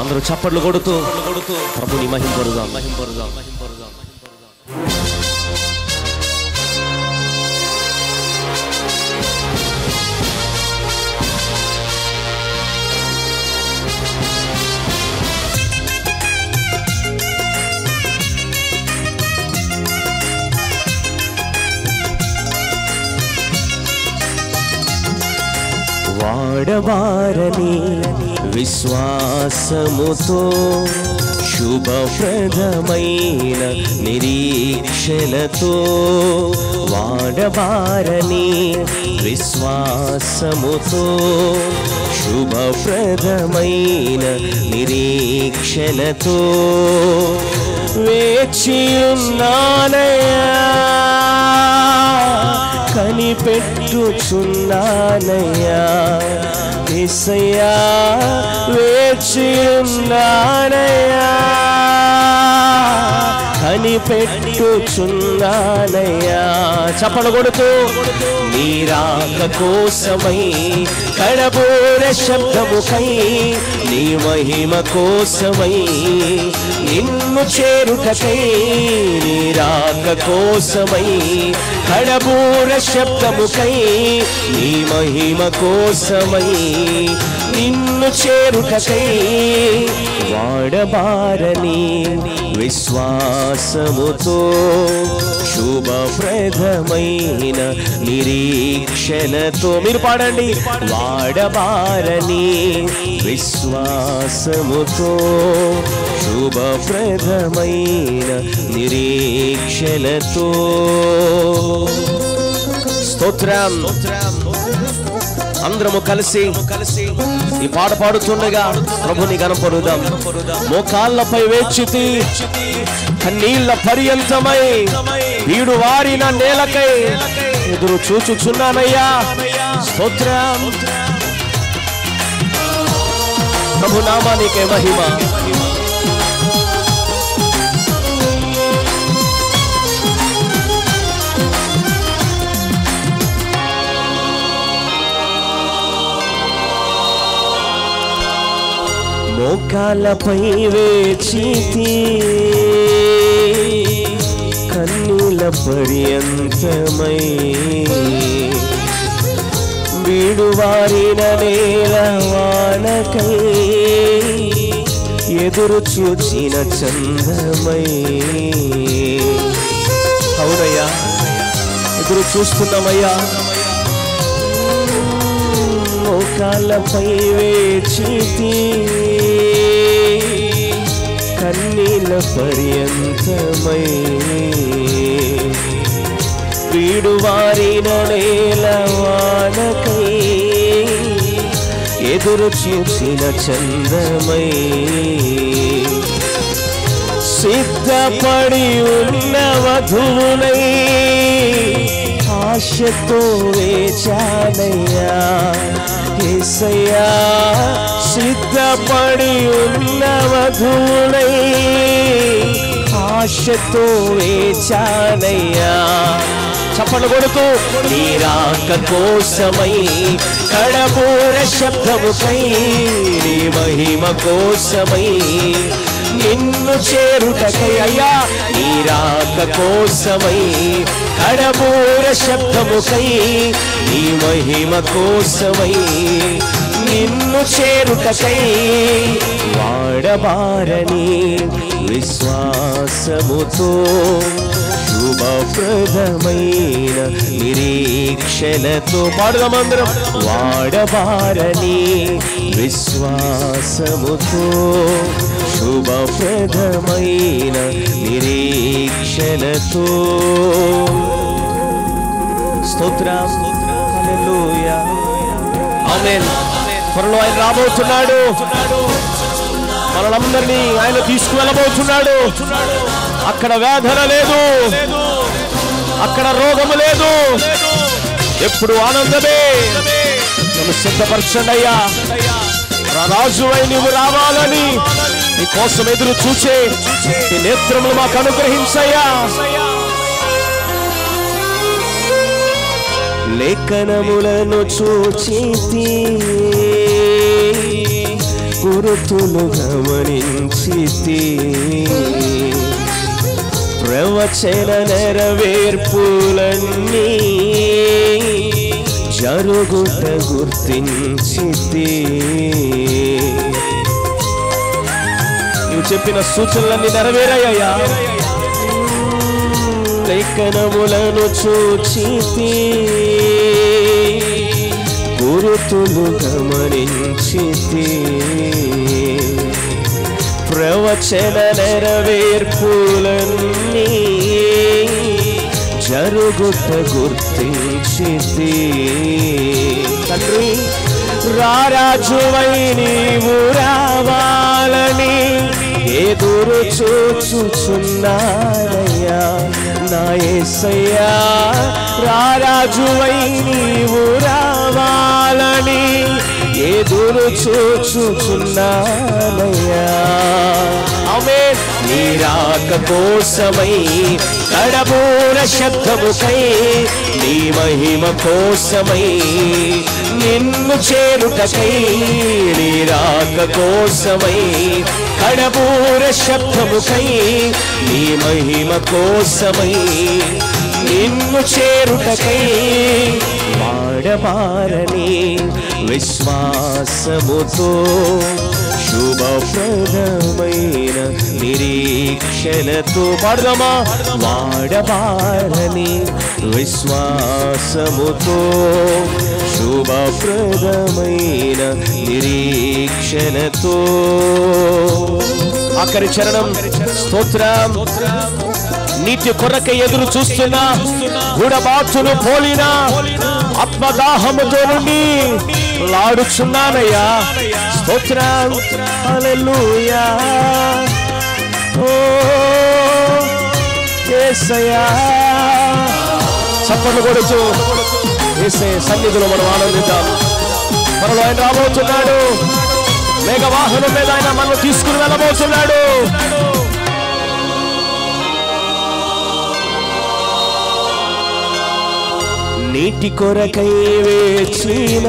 అందరూ చప్పట్లు కొడుతూ ప్రభుని మహింపరుదాం మహింపరుదాం వాడబారని విశ్వాసముతో శుభప్రదమైన నిరీక్షలతో వాడబారని విశ్వాసముతో శుభప్రదమైన నిరీక్షలతో వేచియున్నానయ్యా కనిపెట్టుచున్నానయ్యా ఏసయ్యా వేచియున్నానయ్యా కనిపెట్టుచున్నానయ్యా చప్పలు కొడుతూ నీరాక కోసమై కడబోర శబ్దముకై నీ మహిమ కోసమై నిన్ను చేరుటకై నీరాక కోసమై కడబూర శబ్దముకై నీ మహిమ కోసమై నిన్ను చేరుటకై వాడబారని విశ్వాసముతో శుభప్రదమైన నిరీక్షలతో మీరు పాడండి వాడబారని విశ్వాసముతో శుభప్రదమైన నిరీక్షలతో స్తోత్రం అందరము కలిసి కలిసి ఈ పాట పాడుతుండగా ప్రభుని గనపరుదాం మోకాళ్ళపై వేచితి కన్నీళ్ళ పర్యంతమై వీడు వారిన నేలకై ఎదురు చూచుచున్నానయ్యా స్తోత్రం ప్రభు నామానికే మహిమ మోకాలపై వేచితి కన్నుల పర్యంతమై వీడువారిన నేల వానకై ఎదురు చూచిన చందమై అవునయ్యా ఎదురు చూస్తున్నామయ్యా మోకాళ్ళపై వేచితి కన్నీళ్ళ పర్యంతమై వీడు వారిన నేల వానకై ఎదురు చూసిన చందమై సిద్ధపడి ఉన్న వధువునై ఆశతో వేచానయ్యా ఏసయ్యా సిద్ధపడి ఉన్న వధువునై ఆశతో వేచానయ్యా చప్పలు కొడుతూ నీరాక కోసమై కడబూర శబ్దముకై నీ మహిమ కోసమై నిన్ను చేరుటకై అయ్యా నీరాక కోసమై కడబూర శబ్దముకై నీ మహిమ కోసమై నిన్ను చేరుటకై వాడబారని విశ్వాసముతో శుభప్రదమైన నిరీక్షలతో పాడుదామందరం వాడబారని విశ్వాసముతో శుభప్రదమైన నిరీక్షలతో స్తోత్రం హల్లెలూయా ఆమేన్ త్వరలో ఆయన రాబోతున్నాడు మనలందరినీ ఆయన తీసుకువెళ్ళబోతున్నాడు అక్కడ వేదన లేదు అక్కడ రోగము లేదు ఎప్పుడు ఆనందమే నన్ను సిద్ధపరచండి అయ్యా నా రాజువై నువ్వు రావాలని నీ కోసం ఎదురు చూచే నీ నేత్రములు మాకు అనుగ్రహించయ్యా లేఖనములను చూచితి గురుతులు గమనించితి ప్రవచన నెరవేర్పులన్నీ జరుగుట గుర్తించితి నువ్వు చెప్పిన సూచనలన్నీ నెరవేరాయ్యా లేఖనములను చూచితి గురుతులు గమనించితి ప్రవచన నెరవేర్పులన్నీ జరుగుట గుర్తించితి తండ్రి రారాజువై నీవు రావాలని ఎదురు చూచుచున్నానయ్యా నా యేసయ్యా రారాజువై నీవు రావాలని ఎదురు చూచుచున్నానయ్యా ఆమె నీరాక కోసమై కడబూర శబ్దముకై నీ మహిమ కోసమై నిన్ను చేరుటకై నీరాక కోసమై కడబూర శబ్దముకై నీ మహిమ కోసమై నిన్ను చేరుటకై వాడబారని విశ్వాసముతో శుభప్రదమైన నిరీక్షణతో పాడదామా వాడబారని విశ్వాసముతో శుభప్రదమైన నిరీక్షణతో ఆఖరి చరణం స్తోత్రం నీటి కొరక ఎదురు చూస్తున్నా గుడబాతును పోలిన ఆత్మదాహముతో నుండి లాడుచున్నానయ్యా స్తోత్రం హల్లెలూయా ఓ యేసయ్యా చప్పట్లు కొడుతూ యేసే సన్నిధిలో మనం ఆనందిద్దాం మనలో ఆయన రాబోతున్నాడు మేఘ వాహనం మీద ఆయన మనం తీసుకుని వెళ్ళబోతున్నాడు నీటి కొరకై వేచిన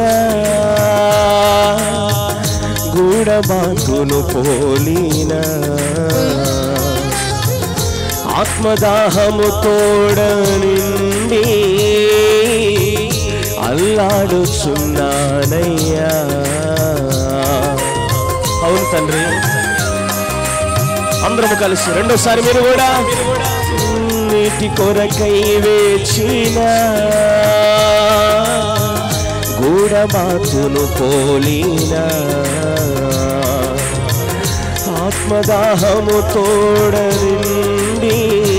గూడబాతును పోలిన ఆత్మదాహము తోడ నిండి అల్లాడుచున్నానయ్యా అవును తండ్రి అందరము కలిసి రెండోసారి మీరు కూడా నీటి కొరకై వేచిన గూడబాతును పోలిన ఆత్మదాహము తోడరిండి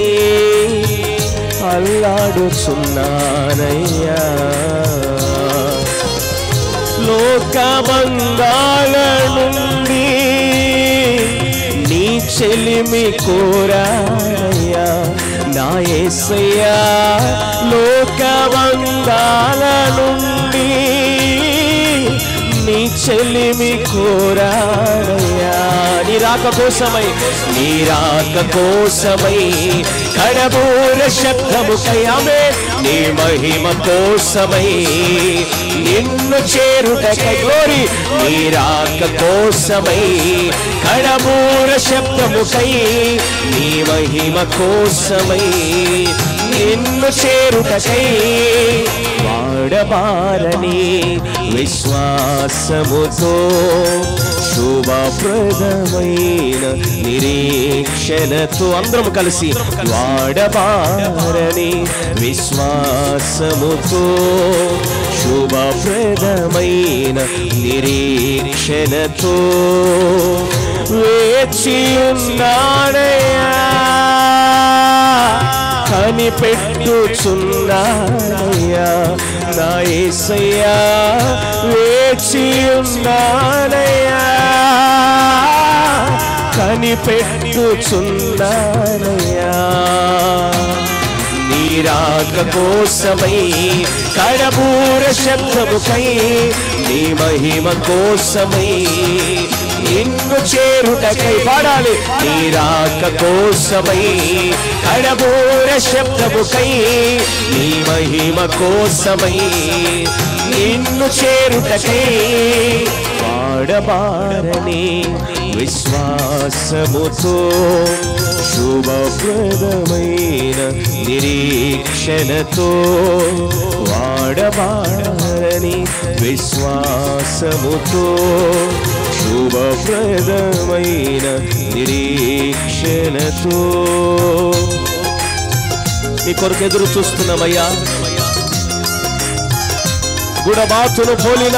అల్లాడుచున్నానయ్యా లోకబంధాల నుండి నీ చెలిమి కోరాయ్యా నా యేసయ్యా లోకబంధాల నుండి నీ చెలిమి కోరాయ్యా నీ రాక కోసమై నీ రాక కోసమై కడబూర శబ్దముకై ఆమె నీ మహిమ కోసమై నిన్ను చేరుటకై గ్లోరి నీ రాక కోసమై కడబూర శబ్దముకై నీ మహిమ కోసమై నిన్ను చేరుటకై వాడబారని విశ్వాసముతో శుభప్రదమైన నిరీక్షణతో అందరం కలిసి వాడబారని విశ్వాసముతో శుభప్రదమైన నిరీక్షణతో వేచి ఉన్నాడయ్యా కనిపెట్టుచున్నానయ్యా నా యేసయ్యా వేచి ఉన్నానయ్యా కనిపెట్టుచున్నానయ్యా నీరాక కోసమై కడబూర శబ్దముకై నీ మహిమ కోసమై నిన్ను చేరుటకై పాడాలి నీరాక కోసమై కడబూర శబ్దముకై నీ మహిమ కోసమై నిన్ను చేరుటకై వాడ వాడబారని విశ్వాసముతో శుభప్రదమైన నిరీక్షణతో వాడబారని విశ్వాసముతో శుభప్రదమైన నిరీక్షణతో మీ కొరకు ఎదురు చూస్తున్నామయ్యా గుడబాతును పోలిన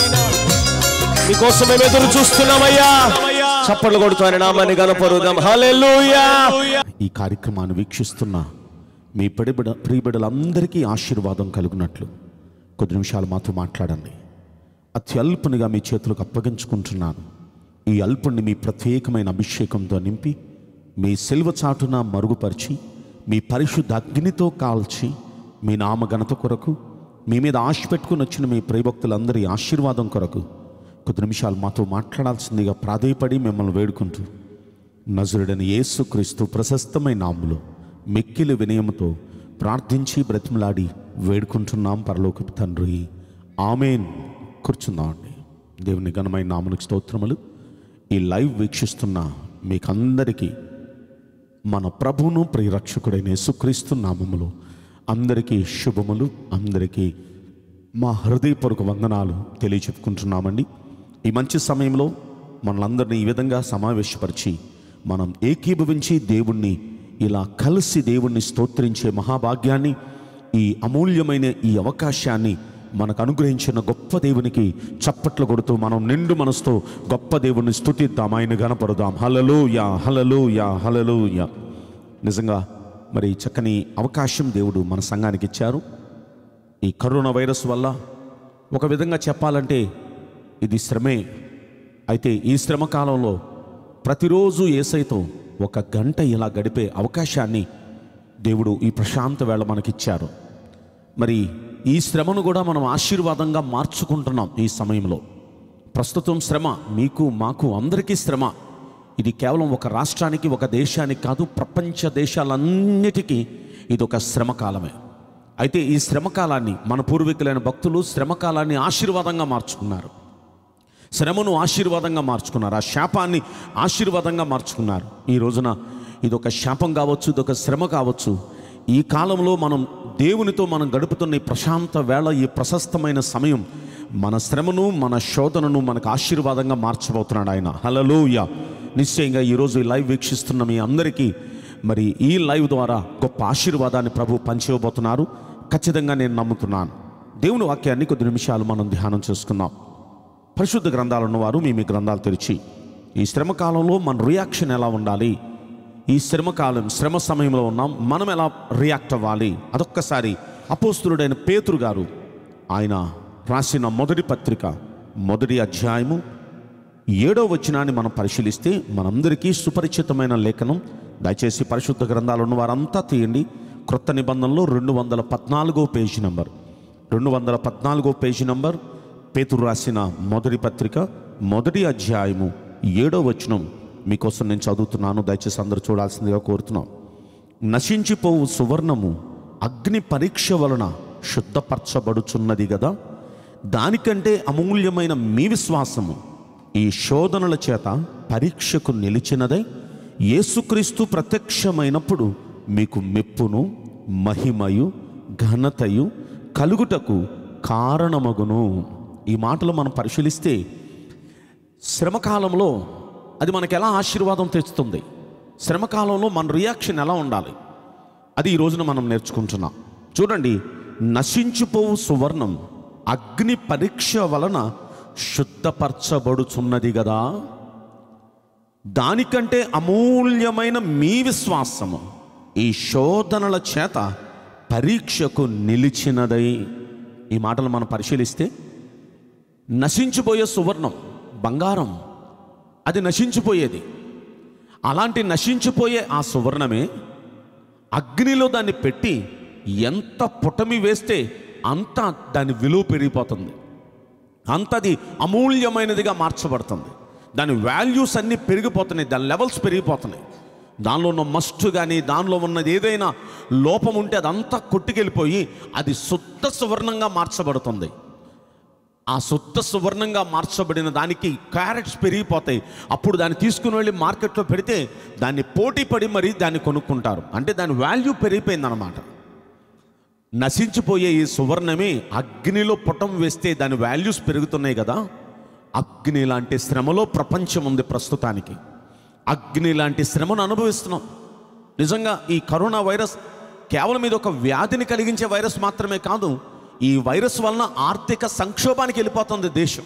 మీకోసం మేము ఎదురు చూస్తున్నామయ్యా చప్పట్లు కొడుతూ ఆయన నామాన్ని గనపరుదాం హల్లెలూయా ఈ కార్యక్రమాన్ని వీక్షిస్తున్న మీ పడిబిడ ప్రియబిడలందరికీ ఆశీర్వాదం కలుగునట్లు కొద్ది నిమిషాలు మాతో మాట్లాడండి అత్యల్పునిగా మీ చేతులకు అప్పగించుకుంటున్నాను ఈ అల్పుణ్ణి మీ ప్రత్యేకమైన అభిషేకంతో నింపి మీ సెల్వ చాటున మరుగుపరిచి మీ పరిశుద్ధ అగ్నితో కాల్చి మీ నామఘనత కొరకు మీ మీద ఆశ పెట్టుకుని వచ్చిన మీ ప్రియభక్తులందరి ఆశీర్వాదం కొరకు కొద్ది నిమిషాలు మాతో మాట్లాడాల్సిందిగా ప్రాధేయపడి మిమ్మల్ని వేడుకుంటూ నజరుడని యేసుక్రీస్తు ప్రశస్తమైన నాములో మిక్కిలి వినయముతో ప్రార్థించి బ్రతిమలాడి వేడుకుంటున్నాం పరలోకపు తండ్రి ఆమెన్ కూర్చుందామండి దేవుని ఘనమైన నామునికి స్తోత్రములు ఈ లైవ్ వీక్షిస్తున్న మీకందరికీ మన ప్రభువును ప్రియరక్షకుడైన యేసుక్రీస్తు నామములో అందరికీ శుభములు అందరికీ మా హృదయపూర్వక వందనాలు తెలియచెప్పుకుంటున్నామండి ఈ మంచి సమయంలో మనలందరినీ ఈ విధంగా సమావేశపరిచి మనం ఏకీభవించి దేవుణ్ణి ఇలా కలిసి దేవుణ్ణి స్తోత్రించే మహాభాగ్యాన్ని ఈ అమూల్యమైన ఈ అవకాశాన్ని మనకు అనుగ్రహించిన గొప్ప దేవునికి చప్పట్లు కొడుతూ మనం నిండు మనసుతో గొప్ప దేవుణ్ణి స్తుతిద్దాం ఆయన గనపరుదాం హలలు యా హలలు యా హలలు యా నిజంగా మరి చక్కని అవకాశం దేవుడు మన సంఘానికి ఇచ్చారు ఈ కరోనా వైరస్ వల్ల ఒక విధంగా చెప్పాలంటే ఇది శ్రమే అయితే ఈ శ్రమ కాలంలో ప్రతిరోజు ఏసైతో ఒక గంట ఇలా గడిపే అవకాశాన్ని దేవుడు ఈ ప్రశాంత వేళ మనకిచ్చారు మరి ఈ శ్రమను కూడా మనం ఆశీర్వాదంగా మార్చుకుంటున్నాం ఈ సమయంలో ప్రస్తుతం శ్రమ మీకు మాకు అందరికీ శ్రమ ఇది కేవలం ఒక రాష్ట్రానికి ఒక దేశానికి కాదు ప్రపంచ దేశాలన్నిటికీ ఇది ఒక శ్రమ కాలమే అయితే ఈ శ్రమ కాలాన్ని మన పూర్వీకులైన భక్తులు శ్రమ కాలాన్ని ఆశీర్వాదంగా మార్చుకున్నారు శ్రమను ఆశీర్వాదంగా మార్చుకున్నారు ఆ శాపాన్ని ఆశీర్వాదంగా మార్చుకున్నారు ఈ రోజున ఇది ఒక శాపం కావచ్చు ఇది ఒక శ్రమ కావచ్చు ఈ కాలంలో మనం దేవునితో మనం గడుపుతున్న ఈ ప్రశాంత వేళ ఈ ప్రశస్తమైన సమయం మన శ్రమను మన శోధనను మనకు ఆశీర్వాదంగా మార్చబోతున్నాడు ఆయన హలలోయ నిశ్చయంగా ఈరోజు ఈ లైవ్ వీక్షిస్తున్న మీ అందరికీ మరి ఈ లైవ్ ద్వారా గొప్ప ఆశీర్వాదాన్ని ప్రభు పంచివ్వబోతున్నారు ఖచ్చితంగా నేను నమ్ముతున్నాను దేవుని వాక్యాన్ని కొద్ది నిమిషాలు మనం ధ్యానం చేసుకుందాం పరిశుద్ధ గ్రంథాలు ఉన్నవారు మీ మీ గ్రంథాలు తెరిచి ఈ శ్రమ కాలంలో మన రియాక్షన్ ఎలా ఉండాలి ఈ శ్రమ కాలం శ్రమ సమయంలో ఉన్నాం మనం ఎలా రియాక్ట్ అవ్వాలి అదొక్కసారి అపోస్తులుడైన పేతురు గారు ఆయన రాసిన మొదటి పత్రిక మొదటి అధ్యాయము ఏడో వచనాన్ని మనం పరిశీలిస్తే మనందరికీ సుపరిచితమైన లేఖనం దయచేసి పరిశుద్ధ గ్రంథాలు ఉన్న వారంతా తీయండి క్రొత్త నిబంధనలో రెండు వందల పద్నాలుగో పేజీ నంబర్ రెండు వందల పద్నాలుగో పేజీ నంబర్ పేతురు రాసిన మొదటి పత్రిక మొదటి అధ్యాయము ఏడో వచనం మీకోసం నేను చదువుతున్నాను దయచేసి అందరూ చూడాల్సిందిగా కోరుతున్నాం నశించిపోవు సువర్ణము అగ్ని పరీక్ష వలన శుద్ధపరచబడుచున్నది కదా దానికంటే అమూల్యమైన మీ విశ్వాసము ఈ శోధనల చేత పరీక్షకు నిలిచినదై యేసుక్రీస్తు ప్రత్యక్షమైనప్పుడు మీకు మెప్పును మహిమయు ఘనతయు కలుగుటకు కారణమగును ఈ మాటలు మనం పరిశీలిస్తే శ్రమకాలంలో అది మనకు ఎలా ఆశీర్వాదం తెస్తుంది శ్రమకాలంలో మన రియాక్షన్ ఎలా ఉండాలి అది ఈ రోజున మనం నేర్చుకుంటున్నాం చూడండి నశించిపోవు సువర్ణం అగ్ని పరీక్ష వలన శుద్ధపరచబడుచున్నది కదా దానికంటే అమూల్యమైన మీ విశ్వాసము ఈ శోధనల చేత పరీక్షకు నిలిచినదై ఈ మాటలు మనం పరిశీలిస్తే నశించిపోయే సువర్ణం బంగారం అది నశించిపోయేది అలాంటి నశించిపోయే ఆ సువర్ణమే అగ్నిలో దాన్ని పెట్టి ఎంత పుటమి వేస్తే అంత దాని విలువ పెరిగిపోతుంది అంతది అమూల్యమైనదిగా మార్చబడుతుంది దాని వాల్యూస్ అన్నీ పెరిగిపోతున్నాయి దాని లెవెల్స్ పెరిగిపోతున్నాయి దానిలో ఉన్న మస్ట్ కానీ దానిలో ఉన్నది ఏదైనా లోపం ఉంటే అదంతా కొట్టుకెళ్ళిపోయి అది శుద్ధ సువర్ణంగా మార్చబడుతుంది ఆ శుద్ధ సువర్ణంగా మార్చబడిన దానికి క్యారెట్స్ పెరిగిపోతాయి అప్పుడు దాన్ని తీసుకుని వెళ్ళి మార్కెట్లో పెడితే దాన్ని పోటీ పడి మరీ దాన్ని కొనుక్కుంటారు అంటే దాని వాల్యూ పెరిగిపోయిందన్నమాట నశించిపోయే ఈ సువర్ణమే అగ్నిలో పుటం వేస్తే దాని వాల్యూస్ పెరుగుతున్నాయి కదా అగ్ని లాంటి శ్రమలో ప్రపంచం ఉంది ప్రస్తుతానికి అగ్ని లాంటి శ్రమను అనుభవిస్తున్నాం నిజంగా ఈ కరోనా వైరస్ కేవలం ఇది ఒక వ్యాధిని కలిగించే వైరస్ మాత్రమే కాదు ఈ వైరస్ వలన ఆర్థిక సంక్షోభానికి వెళ్ళిపోతుంది దేశం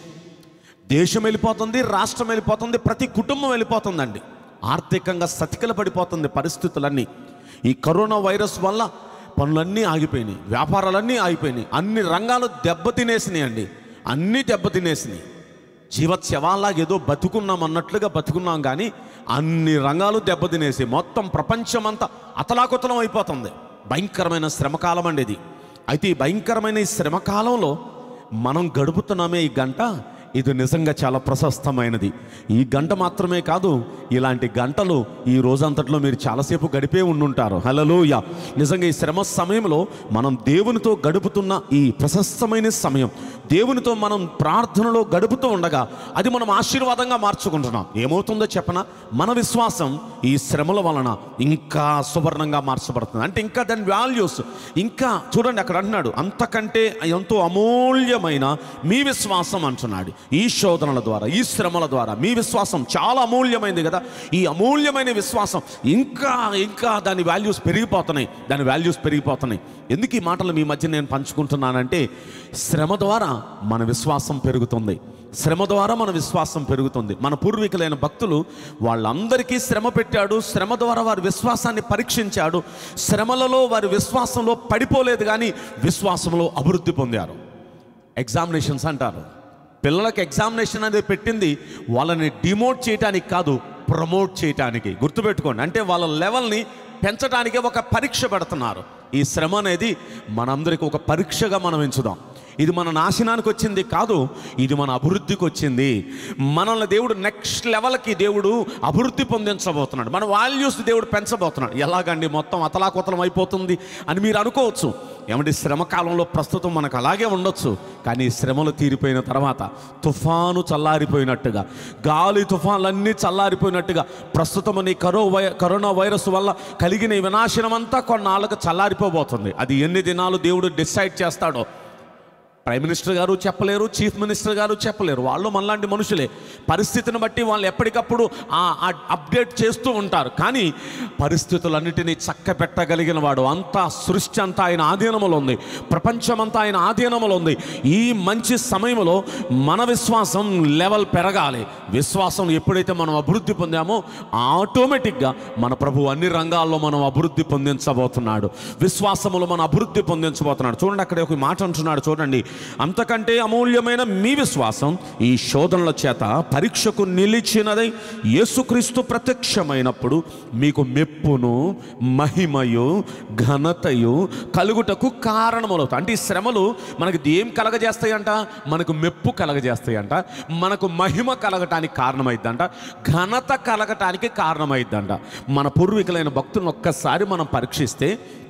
దేశం వెళ్ళిపోతుంది రాష్ట్రం వెళ్ళిపోతుంది ప్రతి కుటుంబం వెళ్ళిపోతుందండి ఆర్థికంగా సతికిల పడిపోతుంది పరిస్థితులన్నీ ఈ కరోనా వైరస్ వల్ల పనులన్నీ ఆగిపోయినాయి వ్యాపారాలన్నీ ఆగిపోయినాయి అన్ని రంగాలు దెబ్బతినేసినాయి అండి అన్నీ దెబ్బతినేసినాయి జీవత్సవాలాగా ఏదో బతుకున్నాం అన్నట్లుగా బతుకున్నాం కానీ అన్ని రంగాలు దెబ్బతినేసి మొత్తం ప్రపంచమంతా అతలాకుతలం అయిపోతుంది భయంకరమైన శ్రమకాలం అండి ఇది అయితే ఈ భయంకరమైన ఈ శ్రమకాలంలో మనం గడుపుతున్నామే ఈ గంట ఇది నిజంగా చాలా ప్రశస్తమైనది ఈ గంట మాత్రమే కాదు ఇలాంటి గంటలు ఈ రోజంతట్లో మీరు చాలాసేపు గడిపే ఉండుంటారు హలలోయ నిజంగా ఈ శ్రమ సమయంలో మనం దేవునితో గడుపుతున్న ఈ ప్రశస్తమైన సమయం దేవునితో మనం ప్రార్థనలో గడుపుతూ ఉండగా అది మనం ఆశీర్వాదంగా మార్చుకుంటున్నాం ఏమవుతుందో చెప్పన మన విశ్వాసం ఈ శ్రమల వలన ఇంకా సువర్ణంగా మార్చబడుతుంది అంటే ఇంకా దాని వాల్యూస్ ఇంకా చూడండి అక్కడ అంటున్నాడు అంతకంటే ఎంతో అమూల్యమైన మీ విశ్వాసం అంటున్నాడు ఈ శోధనల ద్వారా ఈ శ్రమల ద్వారా మీ విశ్వాసం చాలా అమూల్యమైనది కదా ఈ అమూల్యమైన విశ్వాసం ఇంకా ఇంకా దాని వాల్యూస్ పెరిగిపోతున్నాయి దాని వాల్యూస్ పెరిగిపోతున్నాయి ఎందుకు ఈ మాటలు మీ మధ్య నేను పంచుకుంటున్నానంటే శ్రమ ద్వారా మన విశ్వాసం పెరుగుతుంది శ్రమ ద్వారా మన విశ్వాసం పెరుగుతుంది మన పూర్వీకులైన భక్తులు వాళ్ళందరికీ శ్రమ పెట్టాడు శ్రమ ద్వారా వారి విశ్వాసాన్ని పరీక్షించాడు శ్రమలలో వారి విశ్వాసంలో పడిపోలేదు కానీ విశ్వాసంలో అభివృద్ధి పొందారు ఎగ్జామినేషన్స్ అంటారు పిల్లలకు ఎగ్జామినేషన్ అనేది పెట్టింది వాళ్ళని డిమోట్ చేయటానికి కాదు ప్రమోట్ చేయటానికి గుర్తుపెట్టుకోండి అంటే వాళ్ళ లెవెల్ని పెంచడానికి ఒక పరీక్ష పెడుతున్నారు ఈ శ్రమ అనేది మనందరికీ ఒక పరీక్షగా మనం ఎంచుదాం ఇది మన నాశనానికి వచ్చింది కాదు ఇది మన అభివృద్ధికి వచ్చింది మనల్ని దేవుడు నెక్స్ట్ లెవెల్కి దేవుడు అభివృద్ధి పొందించబోతున్నాడు మన వాల్యూస్ దేవుడు పెంచబోతున్నాడు ఎలాగండి మొత్తం అతలాకుతలం అయిపోతుంది అని మీరు అనుకోవచ్చు ఏమంటే శ్రమ కాలంలో ప్రస్తుతం మనకు అలాగే ఉండొచ్చు కానీ ఈ శ్రమలు తీరిపోయిన తర్వాత తుఫాను చల్లారిపోయినట్టుగా గాలి తుఫాన్లన్నీ చల్లారిపోయినట్టుగా ప్రస్తుతం ఈ కరో వై కరోనా వైరస్ వల్ల కలిగిన ఈ వినాశనం అంతా కొన్నాళ్ళకు చల్లారిపోబోతుంది అది ఎన్ని దినాలు దేవుడు డిసైడ్ చేస్తాడో ప్రైమ్ మినిస్టర్ గారు చెప్పలేరు చీఫ్ మినిస్టర్ గారు చెప్పలేరు వాళ్ళు మనలాంటి మనుషులే పరిస్థితిని బట్టి వాళ్ళు ఎప్పటికప్పుడు ఆ ఆ అప్డేట్ చేస్తూ ఉంటారు కానీ పరిస్థితులన్నిటినీ చక్క పెట్టగలిగిన వాడు అంతా సృష్టి అంతా ఆయన ఆధీనములో ఉంది ప్రపంచమంతా ఆయన ఆధీనములో ఉంది ఈ మంచి సమయంలో మన విశ్వాసం లెవెల్ పెరగాలి విశ్వాసం ఎప్పుడైతే మనం అభివృద్ధి పొందామో ఆటోమేటిక్గా మన ప్రభు అన్ని రంగాల్లో మనం అభివృద్ధి పొందించబోతున్నాడు విశ్వాసములో మనం అభివృద్ధి పొందించబోతున్నాడు చూడండి అక్కడ ఒక మాట అంటున్నాడు చూడండి అంతకంటే అమూల్యమైన మీ విశ్వాసం ఈ శోధనల చేత పరీక్షకు నిలిచినదై యేసుక్రీస్తు ప్రత్యక్షమైనప్పుడు మీకు మెప్పును మహిమయు ఘనతయు కలుగుటకు కారణములవుతాయి అంటే ఈ శ్రమలు మనకి ఏం కలగజేస్తాయంట మనకు మెప్పు కలగజేస్తాయంట మనకు మహిమ కలగటానికి కారణమైద్దంట ఘనత కలగటానికి కారణమైద్దంట మన పూర్వీకులైన భక్తులను ఒక్కసారి మనం పరీక్షిస్తే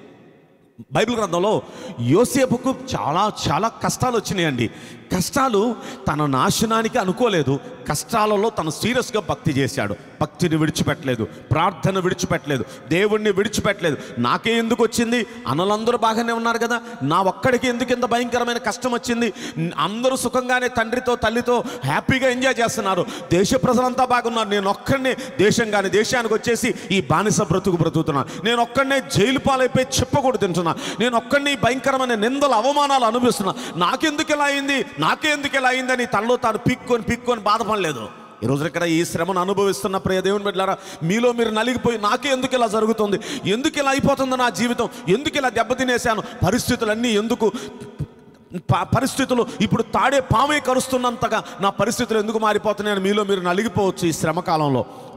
బైబిల్ గ్రంథంలో యోసేపుకు చాలా చాలా కష్టాలు వచ్చినాయండి కష్టాలు తన నాశనానికి అనుకోలేదు కష్టాలలో తను సీరియస్గా భక్తి చేశాడు భక్తిని విడిచిపెట్టలేదు ప్రార్థన విడిచిపెట్టలేదు దేవుణ్ణి విడిచిపెట్టలేదు నాకే ఎందుకు వచ్చింది అనలందరూ బాగానే ఉన్నారు కదా నా ఒక్కడికి ఎందుకు ఇంత భయంకరమైన కష్టం వచ్చింది అందరూ సుఖంగానే తండ్రితో తల్లితో హ్యాపీగా ఎంజాయ్ చేస్తున్నారు దేశ ప్రజలంతా బాగున్నారు నేను ఒక్కడినే దేశం కానీ దేశానికి వచ్చేసి ఈ బానిస బ్రతుకు బ్రతుకుతున్నాను నేను ఒక్కడనే జైలు పాలైపోయి చెప్పకూడదు తింటున్నా నేను ఒక్కడిని భయంకరమైన నిందలు అవమానాలు అనుభవిస్తున్నా నాకెందుకు ఇలా అయింది నాకెందుకు ఇలా అయిందని తనలో తాను పిక్కొని పిక్కొని బాధపడలేదు ఈ రోజు ఇక్కడ ఈ శ్రమను అనుభవిస్తున్న ప్రియ దేవుని బిడ్డలారా మీలో మీరు నలిగిపోయి నాకే ఎందుకు ఇలా జరుగుతుంది ఎందుకు ఇలా అయిపోతుంది నా జీవితం ఎందుకు ఇలా దెబ్బతినేశాను పరిస్థితులన్నీ ఎందుకు ప- పరిస్థితులు ఇప్పుడు తాడే పామే కరుస్తున్నంతగా నా పరిస్థితులు ఎందుకు మారిపోతున్నాయని మీలో మీరు నలిగిపోవచ్చు ఈ శ్రమ కాలంలో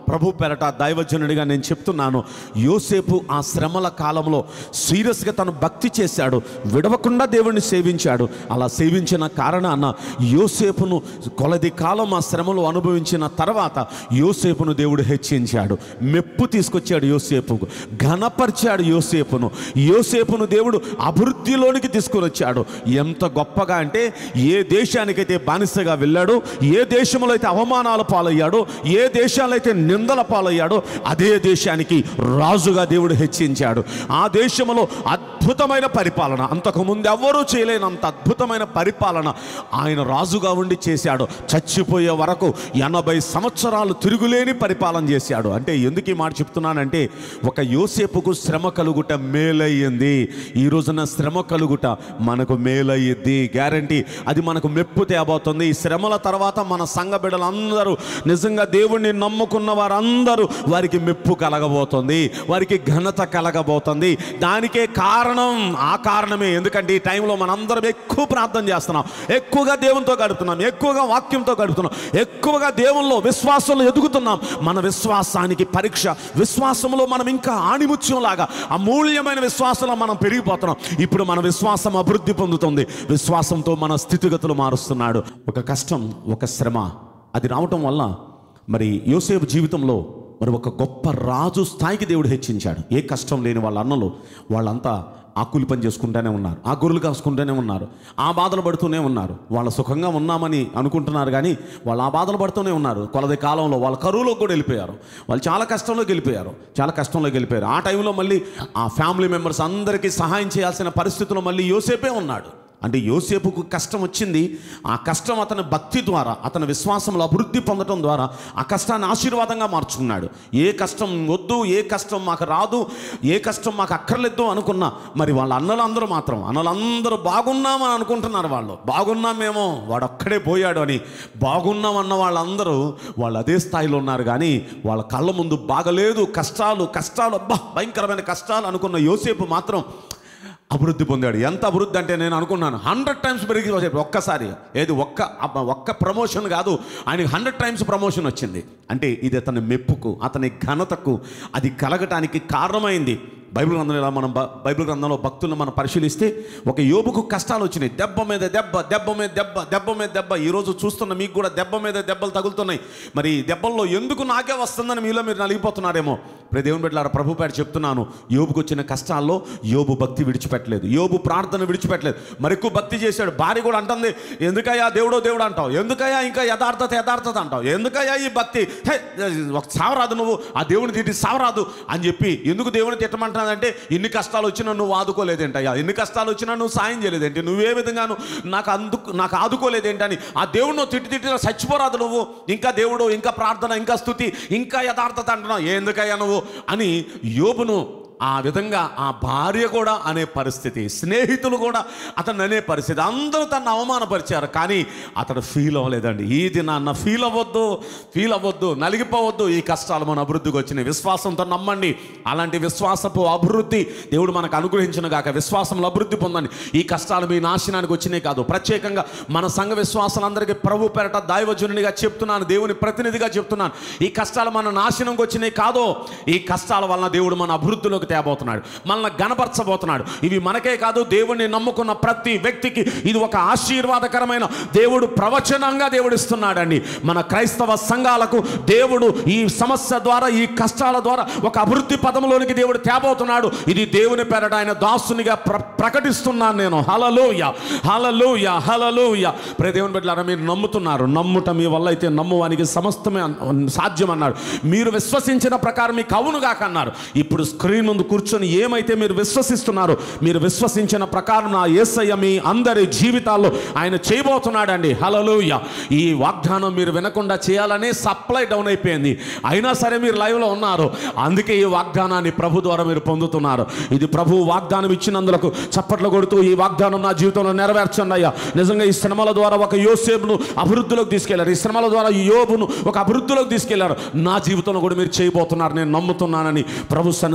ప్రభు పెరట దైవజనుడిగా నేను చెప్తున్నాను యోసేపు ఆ శ్రమల కాలంలో సీరియస్గా తను భక్తి చేశాడు విడవకుండా దేవుణ్ణి సేవించాడు అలా సేవించిన కారణాన యోసేపును కొలది కాలం ఆ శ్రమలు అనుభవించిన తర్వాత యోసేపును దేవుడు హెచ్చించాడు మెప్పు తీసుకొచ్చాడు యోసేపుకు ఘనపరిచాడు యోసేపును యోసేపును దేవుడు అభివృద్ధిలోనికి తీసుకుని వచ్చాడు ఎంత గొప్పగా అంటే ఏ దేశానికైతే బానిసగా వెళ్ళాడో ఏ దేశంలో అయితే అవమానాల పాలయ్యాడో ఏ దేశాల్లో అయితే నిందల పాలయ్యాడో అదే దేశానికి రాజుగా దేవుడు హెచ్చించాడు ఆ దేశంలో అద్భుతమైన పరిపాలన అంతకుముందు ఎవ్వరూ చేయలేనంత అద్భుతమైన పరిపాలన ఆయన రాజుగా ఉండి చేశాడు చచ్చిపోయే వరకు ఎనభై సంవత్సరాలు తిరుగులేని పరిపాలన చేశాడు అంటే ఎందుకు ఈ మాట చెప్తున్నానంటే ఒక యోసేపుకు శ్రమ కలుగుట మేలయ్యింది ఈ రోజున శ్రమ కలుగుట మనకు మేలయ్యిద్ది గ్యారంటీ అది మనకు మెప్పు తేబోతుంది ఈ శ్రమల తర్వాత మన సంఘ బిడ్డలందరూ నిజంగా దేవుణ్ణి నమ్ముకున్న వారందరూ వారికి మెప్పు కలగబోతుంది వారికి ఘనత కలగబోతుంది దానికే కారణం ఆ కారణమే ఎందుకంటే ఈ టైంలో మనందరం ఎక్కువ ప్రార్థన చేస్తున్నాం ఎక్కువగా దేవునితో గడుపుతున్నాం ఎక్కువగా వాక్యంతో గడుపుతున్నాం ఎక్కువగా దేవుల్లో విశ్వాసంలో ఎదుగుతున్నాం మన విశ్వాసానికి పరీక్ష విశ్వాసంలో మనం ఇంకా ఆణిముత్యంలాగా అమూల్యమైన విశ్వాసంలో మనం పెరిగిపోతున్నాం ఇప్పుడు మన విశ్వాసం అభివృద్ధి పొందుతుంది విశ్వాసంతో మన స్థితిగతులు మారుస్తున్నాడు ఒక కష్టం ఒక శ్రమ అది రావటం వల్ల మరి యోసేపు జీవితంలో మరి ఒక గొప్ప రాజు స్థాయికి దేవుడు హెచ్చించాడు ఏ కష్టం లేని వాళ్ళ అన్నలు వాళ్ళంతా ఆ కూలి పని చేసుకుంటూనే ఉన్నారు ఆ గొర్రెలు కాసుకుంటూనే ఉన్నారు ఆ బాధలు పడుతూనే ఉన్నారు వాళ్ళ సుఖంగా ఉన్నామని అనుకుంటున్నారు కానీ వాళ్ళు ఆ బాధలు పడుతూనే ఉన్నారు కొలది కాలంలో వాళ్ళ కరువులోకి కూడా వెళ్ళిపోయారు వాళ్ళు చాలా కష్టంలోకి వెళ్ళిపోయారు చాలా కష్టంలోకి వెళ్ళిపోయారు ఆ టైంలో మళ్ళీ ఆ ఫ్యామిలీ మెంబర్స్ అందరికీ సహాయం చేయాల్సిన పరిస్థితిలో మళ్ళీ యోసేపే ఉన్నాడు అంటే యోసేపుకు కష్టం వచ్చింది ఆ కష్టం అతని భక్తి ద్వారా అతని విశ్వాసంలో అభివృద్ధి పొందడం ద్వారా ఆ కష్టాన్ని ఆశీర్వాదంగా మార్చుకున్నాడు ఏ కష్టం వద్దు ఏ కష్టం మాకు రాదు ఏ కష్టం మాకు అక్కర్లేదు అనుకున్నా మరి వాళ్ళ అన్నలందరూ మాత్రం అన్నలందరూ బాగున్నామని అనుకుంటున్నారు వాళ్ళు బాగున్నామేమో వాడు ఒక్కడే పోయాడు అని బాగున్నాం అన్న వాళ్ళందరూ వాళ్ళు అదే స్థాయిలో ఉన్నారు కానీ వాళ్ళ కళ్ళ ముందు బాగలేదు కష్టాలు కష్టాలు అబ్బా భయంకరమైన కష్టాలు అనుకున్న యోసేపు మాత్రం అభివృద్ధి పొందాడు ఎంత అభివృద్ధి అంటే నేను అనుకున్నాను హండ్రెడ్ టైమ్స్ పెరిగి వచ్చాడు ఒక్కసారి ఏది ఒక్క అబ్బ, ఒక్క ప్రమోషన్ కాదు ఆయనకి హండ్రెడ్ టైమ్స్ ప్రమోషన్ వచ్చింది అంటే ఇది అతని మెప్పుకు అతని ఘనతకు అది కలగటానికి కారణమైంది బైబిల్ గ్రంథంలో ఇలా మనం బ- బైబిల్ గ్రంథంలో భక్తులను మనం పరిశీలిస్తే ఒక యోబుకు కష్టాలు వచ్చినాయి దెబ్బ మీద దెబ్బ దెబ్బ మీద దెబ్బ దెబ్బ మీద దెబ్బ ఈరోజు చూస్తున్న మీకు కూడా దెబ్బ మీద దెబ్బలు తగులుతున్నాయి మరి ఈ దెబ్బల్లో ఎందుకు నాకే వస్తుందని మీలో మీరు నలిగిపోతున్నారేమో ఇప్పుడు దేవుని బిడ్డలారా ప్రభు పేరు చెప్తున్నాను యోబుకు వచ్చిన కష్టాల్లో యోబు భక్తి విడిచిపెట్టలేదు యోబు ప్రార్థన విడిచిపెట్టలేదు మరెక్కువ భక్తి చేశాడు భార్య కూడా అంటుంది ఎందుకయ్యా దేవుడో దేవుడు అంటావు ఎందుకయ్యా ఇంకా యథార్థత యథార్థత అంటావు ఎందుకయ్యా ఈ భక్తి హే, ఒక సావరాదు నువ్వు ఆ దేవుని తిట్టి సావరాదు అని చెప్పి ఎందుకు దేవుని తిట్టమంటున్నాదంటే ఇన్ని కష్టాలు వచ్చినా నువ్వు ఆదుకోలేదేంటయ్యా ఎన్ని కష్టాలు వచ్చినా నువ్వు సాయం చేయలేదేంటి నువ్వే విధంగాను నాకు అందుకు నాకు ఆదుకోలేదేంటని ఆ దేవుడు నువ్వు తిట్టి తిట్టి చచ్చిపోరాదు నువ్వు ఇంకా దేవుడు ఇంకా ప్రార్థన ఇంకా స్థుతి ఇంకా యథార్థత అంటున్నావు ఎందుకయ్యా నువ్వు అని యోబును ఆ విధంగా ఆ భార్య కూడా అనే పరిస్థితి స్నేహితులు కూడా అతను అనే పరిస్థితి అందరూ తను అవమానపరిచారు కానీ అతడు ఫీల్ అవ్వలేదండి ఈ దినాన్న ఫీల్ అవ్వద్దు ఫీల్ అవ్వద్దు నలిగిపోవద్దు ఈ కష్టాలు మన అభివృద్ధికి వచ్చినాయి విశ్వాసంతో నమ్మండి అలాంటి విశ్వాసపు అభివృద్ధి దేవుడు మనకు అనుగ్రహించిన గాక విశ్వాసంలో అభివృద్ధి పొందండి ఈ కష్టాలు మీ నాశనానికి వచ్చినాయి కాదు ప్రత్యేకంగా మన సంఘ విశ్వాసాలందరికీ ప్రభు పెరట దైవజనునిగా చెప్తున్నాను దేవుని ప్రతినిధిగా చెప్తున్నాను ఈ కష్టాలు మన నాశనంకి వచ్చినాయి కాదో ఈ కష్టాల వలన దేవుడు మన అభివృద్ధిలోకి తేబోతున్నాడు మనల్ని గణపరచబోతున్నాడు ఇవి మనకే కాదు దేవుణ్ణి నమ్ముకున్న ప్రతి వ్యక్తికి ఇది ఒక ఆశీర్వాదకరమైన దేవుడు ప్రవచనంగా దేవుడు ఇస్తున్నాడండి మన క్రైస్తవ సంఘాలకు దేవుడు ఈ సమస్య ద్వారా ఈ కష్టాల ద్వారా ఒక అభివృద్ధి పదంలోనికి దేవుడు తేబోతున్నాడు ఇది దేవుని పేరట ఆయన దాసునిగా ప్ర ప్రకటిస్తున్నాను నేను హలలోయ హలలోయ హలలోయ ప్రే దేవుని బిడ్డలారా మీరు నమ్ముతున్నారు నమ్ముట మీ వల్ల అయితే నమ్మువానికి సమస్తమే అన్- సాధ్యం అన్నాడు మీరు విశ్వసించిన ప్రకారం మీకు అవును కాక అన్నారు ఇప్పుడు స్క్రీన్ ముందు కూర్చొని ఏమైతే మీరు విశ్వసిస్తున్నారో మీరు విశ్వసించిన ప్రకారం నా యేసయ్య మీ అందరి జీవితాల్లో ఆయన చేయబోతున్నాడండి హలలోయ ఈ వాగ్దానం మీరు వినకుండా చేయాలని సప్లై డౌన్ అయిపోయింది అయినా సరే మీరు లైవ్లో ఉన్నారు అందుకే ఈ వాగ్దానాన్ని ప్రభు ద్వారా మీరు పొందుతున్నారు ఇది ప్రభు వాగ్దానం ఇచ్చినందులకు చప్పట్లు కొడుతూ ఈ వాగ్దానం నా జీవితంలో నెరవేర్చండి అయ్యా నిజంగా ఈ శ్రమల ద్వారా ఒక యోసేపును అభివృద్ధిలోకి తీసుకెళ్లారు ఈ శ్రమల ద్వారా ఈ యోబును ఒక అభివృద్ధిలోకి తీసుకెళ్లారు నా జీవితంలో కూడా మీరు చేయబోతున్నారు నేను నమ్ముతున్నానని ప్రభు సన్నిధులు అందరూ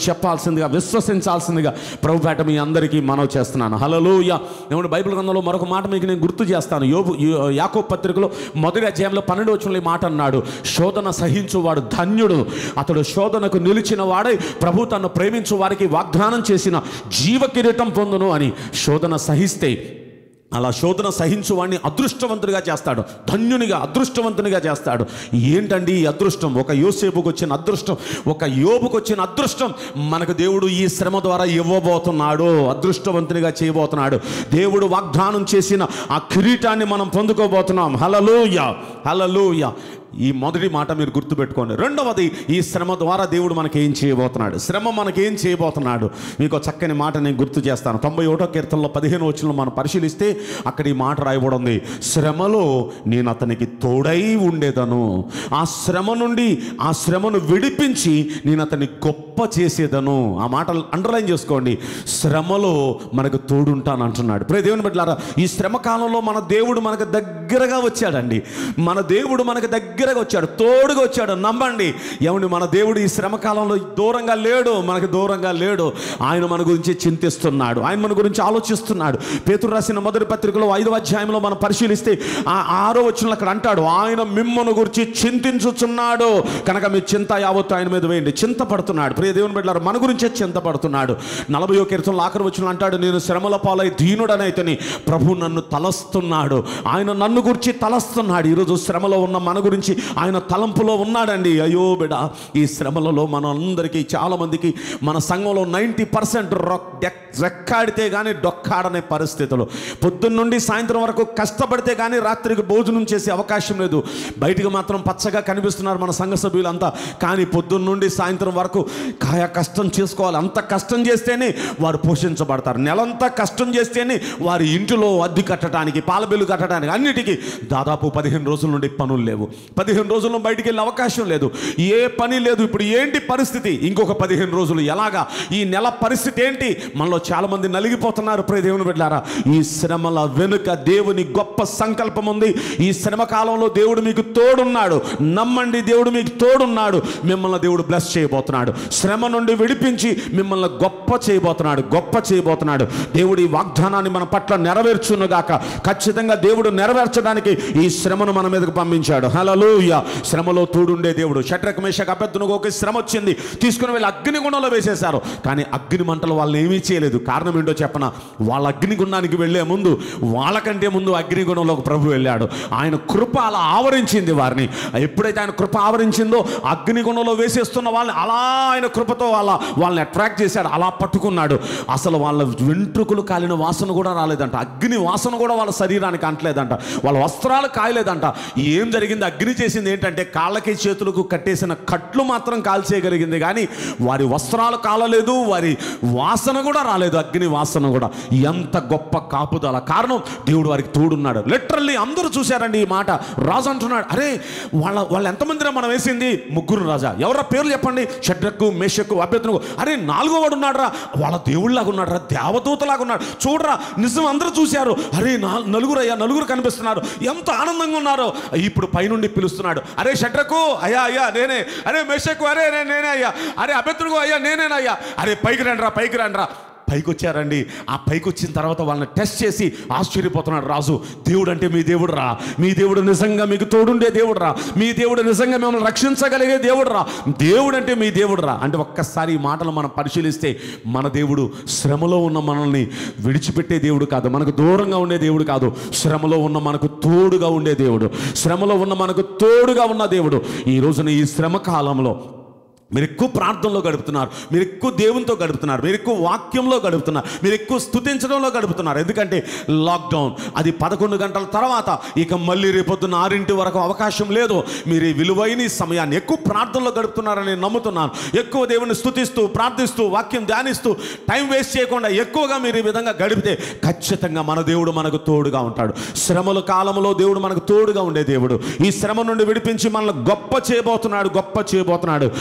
చెప్పాల్సిందిగా విశ్వసించాల్సిందిగా ప్రభుపేట మీ అందరికీ మనవి చేస్తున్నాను హలలోయ ఏమంటే బైబిల్ గ్రంథంలో మరొక మాట మీకు నేను గుర్తు చేస్తాను యోబు యో- యాకోబు పత్రికలో మొదటి అధ్యాయంలో పన్నెండు వచ్చిన ఈ మాట అన్నాడు శోధన సహించువాడు ధన్యుడు అతడు శోధనకు నిలిచిన వాడై ప్రభు తను ప్రేమించు వారికి వాగ్దానం చేసిన జీవ కిరీటం పొందును అని శోధన సహిస్తే అలా శోధన సహించు వాడిని అదృష్టవంతుడిగా చేస్తాడు ధన్యునిగా అదృష్టవంతునిగా చేస్తాడు ఏంటండి ఈ అదృష్టం ఒక యోసేపుకు వచ్చిన అదృష్టం ఒక యోబుకు వచ్చిన అదృష్టం మనకు దేవుడు ఈ శ్రమ ద్వారా ఇవ్వబోతున్నాడు అదృష్టవంతునిగా చేయబోతున్నాడు దేవుడు వాగ్దానం చేసిన ఆ కిరీటాన్ని మనం పొందుకోబోతున్నాం హలలోయ హలలోయ ఈ మొదటి మాట మీరు గుర్తుపెట్టుకోండి రెండవది ఈ శ్రమ ద్వారా దేవుడు మనకి ఏం చేయబోతున్నాడు శ్రమ మనకి ఏం చేయబోతున్నాడు మీకు ఒక చక్కని మాట నేను గుర్తు చేస్తాను తొంభై ఒకటో కీర్తనలో పదిహేను వచ్చిన మనం పరిశీలిస్తే అక్కడ ఈ మాట రాయబడి ఉంది శ్రమలో నేను అతనికి తోడై ఉండేదను ఆ శ్రమ నుండి ఆ శ్రమను విడిపించి నేను అతన్ని గొప్ప చేసేదను ఆ మాట అండర్లైన్ చేసుకోండి శ్రమలో మనకు తోడుంటాను అంటున్నాడు ప్రే దేవుని బిడ్డలారా ఈ శ్రమ కాలంలో మన దేవుడు మనకు దగ్గరగా వచ్చాడండి మన దేవుడు మనకు దగ్గరగా వచ్చాడు తోడుగా వచ్చాడు నమ్మండి ఏమండి మన దేవుడు ఈ శ్రమ కాలంలో దూరంగా లేడు మనకు దూరంగా లేడు ఆయన మన గురించి చింతిస్తున్నాడు ఆయన మన గురించి ఆలోచిస్తున్నాడు పేతురు రాసిన మొదటి పత్రికలో ఐదవ అధ్యాయంలో మనం పరిశీలిస్తే ఆ ఆరో వచ్చిన అక్కడ అంటాడు ఆయన మిమ్మల్ని గురించి చింతించుచున్నాడు కనుక మీ చింత యావత్తు ఆయన మీద వేయండి చింతపడుతున్నాడు ప్రియ దేవుని బిడ్డలారా మన గురించే చింతపడుతున్నాడు నలభయో కీర్తనలో ఆఖరి వచ్చిన అంటాడు నేను శ్రమల పాలై దీనుడనైతేని ప్రభు నన్ను తలస్తున్నాడు ఆయన నన్ను గురించి తలస్తున్నాడు ఈరోజు శ్రమలో ఉన్న మన గురించి ఆయన తలంపులో ఉన్నాడండి అయ్యో బిడ ఈ శ్రమలలో మన అందరికీ చాలా మందికి మన సంఘంలో నైంటీ పర్సెంట్ రెక్కాడితే కానీ డొక్కాడనే పరిస్థితులు పొద్దున్న నుండి సాయంత్రం వరకు కష్టపడితే కానీ రాత్రికి భోజనం చేసే అవకాశం లేదు బయటికి మాత్రం పచ్చగా కనిపిస్తున్నారు మన సంఘ సభ్యులంతా కానీ పొద్దున్న నుండి సాయంత్రం వరకు కాయ కష్టం చేసుకోవాలి అంత కష్టం చేస్తేనే వారు పోషించబడతారు నెలంతా కష్టం చేస్తేనే వారి ఇంటిలో అద్దె కట్టడానికి పాల బిల్లు కట్టడానికి అన్నిటికీ దాదాపు పదిహేను రోజుల నుండి పనులు లేవు పదిహేను రోజుల్లో బయటికి వెళ్ళే అవకాశం లేదు ఏ పని లేదు ఇప్పుడు ఏంటి పరిస్థితి ఇంకొక పదిహేను రోజులు ఎలాగా ఈ నెల పరిస్థితి ఏంటి మనలో చాలా మంది నలిగిపోతున్నారు ప్రియ దేవుని బిడ్డారా ఈ శ్రమల వెనుక దేవుని గొప్ప సంకల్పం ఉంది ఈ శ్రమ కాలంలో దేవుడు మీకు తోడున్నాడు నమ్మండి దేవుడు మీకు తోడున్నాడు మిమ్మల్ని దేవుడు బ్లెస్ చేయబోతున్నాడు శ్రమ నుండి విడిపించి మిమ్మల్ని గొప్ప చేయబోతున్నాడు గొప్ప చేయబోతున్నాడు దేవుడు ఈ వాగ్దానాన్ని మన పట్ల నెరవేర్చునుగాక ఖచ్చితంగా దేవుడు నెరవేర్చడానికి ఈ శ్రమను మన మీదకు పంపించాడు హలలుయ శ్రమలో తోడుండే దేవుడు షట్రక్ మేషక్ అభ్యర్థునికి ఒక శ్రమ వచ్చింది తీసుకుని వెళ్ళి అగ్నిగుండంలో వేసేశారు కానీ అగ్ని మంటలు వాళ్ళని ఏమీ చేయలేదు కారణం ఏంటో చెప్పన వాళ్ళ అగ్నిగుండానికి వెళ్ళే ముందు వాళ్ళకంటే ముందు అగ్నిగుణంలోకి ప్రభు వెళ్ళాడు ఆయన కృప అలా ఆవరించింది వారిని ఎప్పుడైతే ఆయన కృప ఆవరించిందో అగ్నిగుణంలో వేసేస్తున్న వాళ్ళని అలా ఆయన కృపతో వాళ్ళ వాళ్ళని అట్రాక్ట్ చేశాడు అలా పట్టుకున్నాడు అసలు వాళ్ళ వెంట్రుకలు కాలిన వాసన కూడా రాలేదంట అగ్ని వాసన కూడా వాళ్ళ శరీరానికి అంటలేదంట వాళ్ళ వస్త్రాలు కాయలేదంట ఏం జరిగింది అగ్ని చేసింది ఏంటంటే కాళ్ళకి చేతులకు కట్టేసిన కట్లు మాత్రం కాల్చేయగలిగింది కానీ వారి వస్త్రాలు కాలలేదు వారి వాసన కూడా రాలేదు అగ్ని వాసన కూడా ఎంత గొప్ప కాపుదల కారణం దేవుడు వారికి తోడున్నాడు లిటరల్లీ అందరూ చూశారండి ఈ మాట రాజు అంటున్నాడు అరే వాళ్ళ వాళ్ళు ఎంతమందిరా మనం వేసింది ముగ్గురు రాజా ఎవరా పేర్లు చెప్పండి షడ్రకు మేషకు అభ్యర్థులకు అరే నాలుగో వాడు ఉన్నాడురా వాళ్ళ దేవుళ్ళలాగా ఉన్నాడు రా దేవదూతలాగా ఉన్నాడు చూడరా నిజం అందరూ చూశారు అరే నా నలుగురు అయ్యా నలుగురు కనిపిస్తున్నారు ఎంత ఆనందంగా ఉన్నారో ఇప్పుడు పైనుండి పిలుస్తున్నాడు అరే షడ్రకు అయ్యా అయ్యా నేనే అరే మేషకు అరే నే- నేనే అయ్యా అరే అభ్యర్థులకు అయ్యా నేనేనయ్యా అరే పైకి రండిరా పైకి రండిరా పైకి వచ్చారండి ఆ పైకి వచ్చిన తర్వాత వాళ్ళని టెస్ట్ చేసి ఆశ్చర్యపోతున్నాడు రాజు దేవుడు అంటే మీ దేవుడు రా మీ దేవుడు నిజంగా మీకు తోడుండే దేవుడు రా మీ దేవుడు నిజంగా మిమ్మల్ని రక్షించగలిగే దేవుడు రా దేవుడు అంటే మీ దేవుడు రా అంటే ఒక్కసారి ఈ మాటలు మనం పరిశీలిస్తే మన దేవుడు శ్రమలో ఉన్న మనల్ని విడిచిపెట్టే దేవుడు కాదు మనకు దూరంగా ఉండే దేవుడు కాదు శ్రమలో ఉన్న మనకు తోడుగా ఉండే దేవుడు శ్రమలో ఉన్న మనకు తోడుగా ఉన్న దేవుడు ఈ రోజున ఈ శ్రమ కాలంలో మీరు ఎక్కువ ప్రార్థనలో గడుపుతున్నారు మీరు ఎక్కువ దేవునితో గడుపుతున్నారు మీరు ఎక్కువ వాక్యంలో గడుపుతున్నారు మీరు ఎక్కువ స్తుతించడంలో గడుపుతున్నారు ఎందుకంటే లాక్డౌన్ అది పదకొండు గంటల తర్వాత ఇక మళ్ళీ రేపొద్దున ఆరింటి వరకు అవకాశం లేదు మీరు ఈ విలువైన ఈ సమయాన్ని ఎక్కువ ప్రార్థనలో గడుపుతున్నారని నేను నమ్ముతున్నాను ఎక్కువ దేవుని స్తుతిస్తూ ప్రార్థిస్తూ వాక్యం ధ్యానిస్తూ టైం వేస్ట్ చేయకుండా ఎక్కువగా మీరు ఈ విధంగా గడిపితే ఖచ్చితంగా మన దేవుడు మనకు తోడుగా ఉంటాడు శ్రమల కాలంలో దేవుడు మనకు తోడుగా ఉండే దేవుడు ఈ శ్రమ నుండి విడిపించి మనల్ని గొప్ప చేయబోతున్నాడు గొప్ప చేయబోతున్నాడు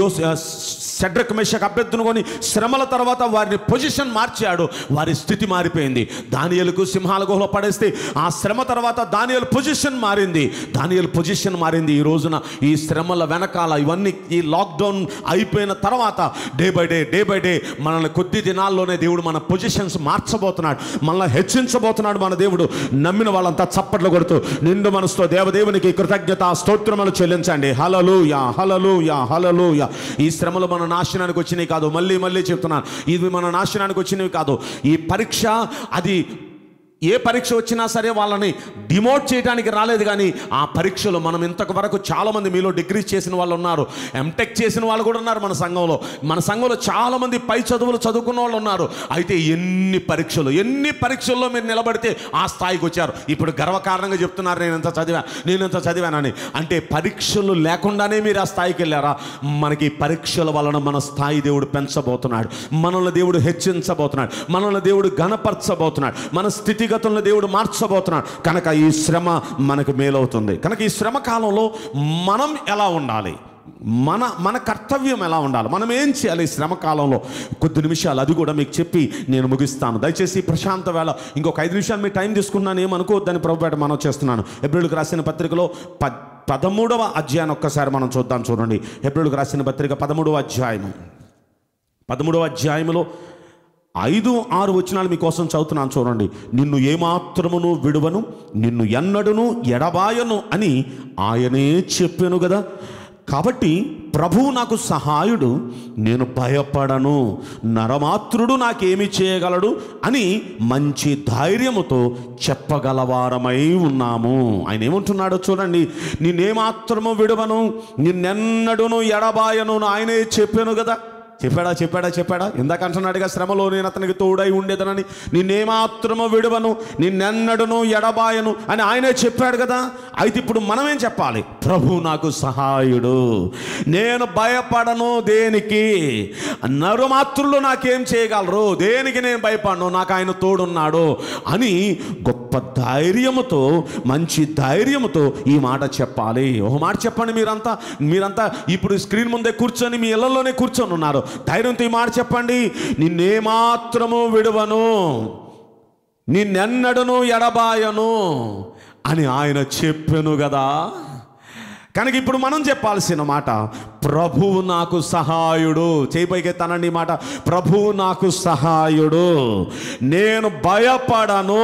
యోస్ సెడ్రక్ మెషక్ అభ్యర్థునుకొని శ్రమల తర్వాత వారిని పొజిషన్ మార్చాడు వారి స్థితి మారిపోయింది దానియలకు సింహాల గుహలో పడేస్తే ఆ శ్రమ తర్వాత దానియల్ పొజిషన్ మారింది దానియల్ పొజిషన్ మారింది ఈ రోజున ఈ శ్రమల వెనకాల ఇవన్నీ ఈ లాక్డౌన్ అయిపోయిన తర్వాత day by day day by day మనల్ని కొద్ది దినాల్లోనే దేవుడు మన పొజిషన్స్ మార్చబోతున్నాడు మనల్ని హెచ్చించబోతున్నాడు మన దేవుడు నమ్మిన వాళ్ళంతా చప్పట్లు కొడుతూ నిండు మనసుతో దేవదేవునికి కృతజ్ఞత స్తోత్రములు చెల్లించండి హలలు యా హలలు యా హలలు యా ఈ శ్రమలు మన నాశనానికి వచ్చినాయి కాదు మళ్ళీ మళ్ళీ చెప్తున్నాను ఇవి మన నాశనానికి వచ్చినవి కాదు ఈ పరీక్ష అది ఏ పరీక్ష వచ్చినా సరే వాళ్ళని డిమోట్ చేయడానికి రాలేదు కానీ ఆ పరీక్షలో మనం ఇంతకు వరకు చాలామంది మీలో డిగ్రీస్ చేసిన వాళ్ళు ఉన్నారు ఎంటెక్ చేసిన వాళ్ళు కూడా ఉన్నారు మన సంఘంలో మన సంఘంలో చాలామంది పై చదువులు చదువుకున్న వాళ్ళు ఉన్నారు అయితే ఎన్ని పరీక్షలు ఎన్ని పరీక్షల్లో మీరు నిలబడితే ఆ స్థాయికి వచ్చారు ఇప్పుడు గర్వకారణంగా చెప్తున్నారు నేను ఎంత చదివా నేను ఎంత చదివానని అంటే పరీక్షలు లేకుండానే మీరు ఆ స్థాయికి వెళ్ళారా మనకి పరీక్షల వలన మన స్థాయి దేవుడు పెంచబోతున్నాడు మనల్ని దేవుడు హెచ్చించబోతున్నాడు మనల్ని దేవుడు ఘనపరచబోతున్నాడు మన స్థితిగతులను దేవుడు మార్చబోతున్నాడు కనుక ఈ శ్రమ మనకు మేలవుతుంది కనుక ఈ శ్రమ కాలంలో మనం ఎలా ఉండాలి మన మన కర్తవ్యం ఎలా ఉండాలి మనం ఏం చేయాలి ఈ శ్రమ కాలంలో కొద్ది నిమిషాలు అది కూడా మీకు చెప్పి నేను ముగిస్తాను దయచేసి ప్రశాంత వేళ ఇంకొక ఐదు నిమిషాలు మీ టైం తీసుకున్నాను ఏమనుకోవద్దని ప్రభుపేట మనం చేస్తున్నాను ఎబ్రిల్కి రాసిన పత్రికలో ప పదమూడవ అధ్యాయం ఒక్కసారి మనం చూద్దాం చూడండి ఎబ్రిల్కి రాసిన పత్రిక పదమూడవ అధ్యాయము పదమూడవ అధ్యాయములో ఐదు ఆరు వచనాలు మీకోసం చదువుతున్నాను చూడండి నిన్ను ఏమాత్రమును విడువను నిన్ను ఎన్నడును ఎడబాయను అని ఆయనే చెప్పాను కదా కాబట్టి ప్రభువు నాకు సహాయుడు నేను భయపడను నరమాత్రుడు నాకేమి చేయగలడు అని మంచి ధైర్యముతో చెప్పగలవారమై ఉన్నాము ఆయన ఏమంటున్నాడో చూడండి నిన్నేమాత్రము విడవను నిన్నెన్నడును ఎడబాయను అని ఆయనే చెప్పాను కదా చెప్పాడా చెప్పాడా చెప్పాడా ఇందాక అంటున్నాడుగా శ్రమలో నేను అతనికి తోడై ఉండేదనని నిన్నేమాత్రము విడువను నిన్నెన్నడును ఎడబాయను అని ఆయనే చెప్పాడు కదా అయితే ఇప్పుడు మనమేం చెప్పాలి ప్రభు నాకు సహాయుడు నేను భయపడను దేనికి నరుమాత్రులు నాకేం చేయగలరు దేనికి నేను భయపడను నాకు ఆయన తోడున్నాడు అని గొప్ప ధైర్యముతో మంచి ధైర్యముతో ఈ మాట చెప్పాలి ఒక మాట చెప్పండి మీరంతా మీరంతా ఇప్పుడు స్క్రీన్ ముందే కూర్చొని మీ ఇళ్లలోనే కూర్చొని ఉన్నారు ధైర్యంతో ఈ మాట చెప్పండి నిన్నేమాత్రము విడువను నిన్నెన్నడను ఎడబాయను అని ఆయన చెప్పెను కదా కనుక ఇప్పుడు మనం చెప్పాల్సిన మాట ప్రభువు నాకు సహాయుడు చేయిపైకి తనండి మాట ప్రభువు నాకు సహాయుడు నేను భయపడను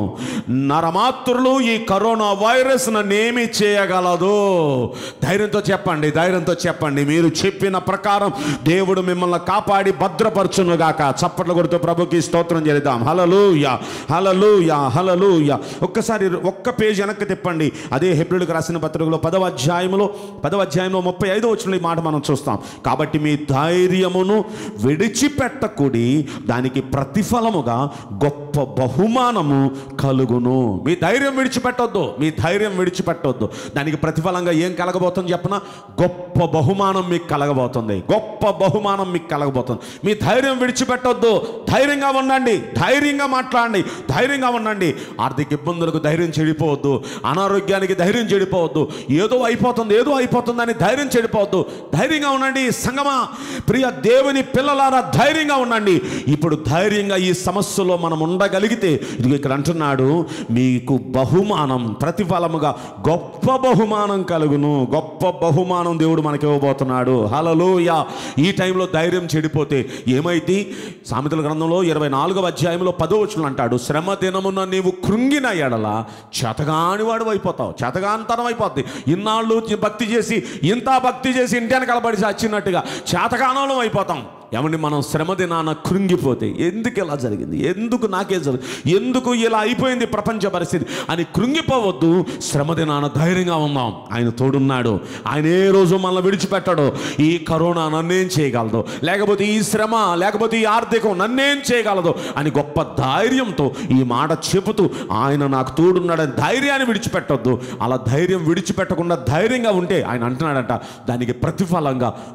నరమాత్రులు ఈ కరోనా వైరస్ నన్నేమి చేయగలదు ధైర్యంతో చెప్పండి ధైర్యంతో చెప్పండి మీరు చెప్పిన ప్రకారం దేవుడు మిమ్మల్ని కాపాడి భద్రపరచునుగాక చప్పట్లు కొడుతూ ప్రభుకి స్తోత్రం చేద్దాం హలలుయ హలలుయ హలలుయ ఒక్కసారి ఒక్క పేజ్ వెనక్కి తిప్పండి అదే హెబ్రిల్కి రాసిన పత్రికలో పదవ అధ్యాయంలో పదవ అధ్యాయంలో ముప్పై ఐదో వచ్చిన ఈ మాట మనం చూస్తాం కాబట్టి మీ ధైర్యమును విడిచిపెట్టకుడి దానికి ప్రతిఫలముగా గొప్ప బహుమానము కలుగును మీ ధైర్యం విడిచిపెట్టొద్దు మీ ధైర్యం విడిచిపెట్టొద్దు దానికి ప్రతిఫలంగా ఏం కలగబోతుంది చెప్పన గొప్ప బహుమానం మీకు కలగబోతుంది గొప్ప బహుమానం మీకు కలగబోతుంది మీ ధైర్యం విడిచిపెట్టొద్దు ధైర్యంగా ఉండండి ధైర్యంగా మాట్లాడండి ధైర్యంగా ఉండండి ఆర్థిక ఇబ్బందులకు ధైర్యం చెడిపోవద్దు అనారోగ్యానికి ధైర్యం చెడిపోవద్దు ఏదో అయిపోతుంది ఏదో అయిపోతుందని ధైర్యం చెడిపోవద్దు ధైర్యంగా ఉండండి సంగమా ప్రియ దేవుని పిల్లలారా ధైర్యంగా ఉండండి ఇప్పుడు ధైర్యంగా ఈ సమస్యలో మనం ఉండగలిగితే ఇది ఇక్కడ అంటున్నాడు మీకు బహుమానం ప్రతిఫలముగా గొప్ప బహుమానం కలుగును గొప్ప బహుమానం దేవుడు మనకి ఇవ్వబోతున్నాడు హలలోయ ఈ టైంలో ధైర్యం చెడిపోతే ఏమైంది సామెతల గ్రంథంలో ఇరవై నాలుగవ అధ్యాయంలో పదో వచనం అంటాడు శ్రమ దినమున నీవు కృంగిన ఎడల చేతగాని వాడు అయిపోతావు చేతగానితనం అయిపోద్ది ఇన్నాళ్ళు భక్తి చేసి ఇంత భక్తి చేసి ఇంటిని కలబడి చచ్చినట్టుగా చేతగానంలో అయిపోతాం ఏమండి మనం శ్రమ దినాన కృంగిపోతే ఎందుకు ఇలా జరిగింది ఎందుకు నాకే జరిగింది ఎందుకు ఇలా అయిపోయింది ప్రపంచ పరిస్థితి అని కృంగిపోవద్దు శ్రమ దినాన ధైర్యంగా ఉందాం ఆయన తోడున్నాడు ఆయన ఏ రోజు మనల్ని విడిచిపెట్టాడు ఈ కరోనా నన్నేం చేయగలదు లేకపోతే ఈ శ్రమ లేకపోతే ఈ ఆర్థికం నన్నేం చేయగలదు అని గొప్ప ధైర్యంతో ఈ మాట చెబుతూ ఆయన నాకు తోడున్నాడని ధైర్యాన్ని విడిచిపెట్టొద్దు అలా ధైర్యం విడిచిపెట్టకుండా ధైర్యంగా ఉంటే ఆయన అంటున్నాడంట దానికి ప్రతిఫలంగా గొప్ప